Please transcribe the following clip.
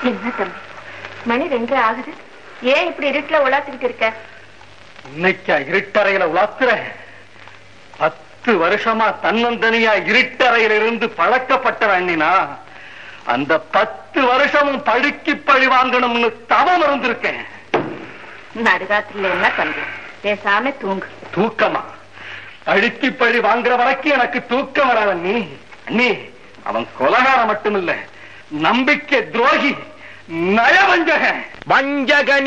என்ன தம்பி மணி ரெண்டு ஆகுது ஏன் இப்படி இருட்டுல உலாத்திக்கிட்டு இருக்க இன்னைக்கா இருட்டறையில உலாத்துற பத்து வருஷமா தன்னந்தனியா இருட்டறையில இருந்து பழக்கப்பட்ட அண்ணினா அந்த பத்து வருஷமும் பழுக்கி பழி வாங்கணும்னு தவம் இருந்திருக்கேன் நடுராத்திரில என்ன பண்ற பேசாம தூங்கு தூக்கமா அழுக்கி பழி வாங்குற வரைக்கும் எனக்கு தூக்கம் வராத நீ அண்ணி அவன் கொலகாரம் மட்டுமில்ல நம்பிக்கை துரோகி நயவஞ்சகன் வஞ்சகன்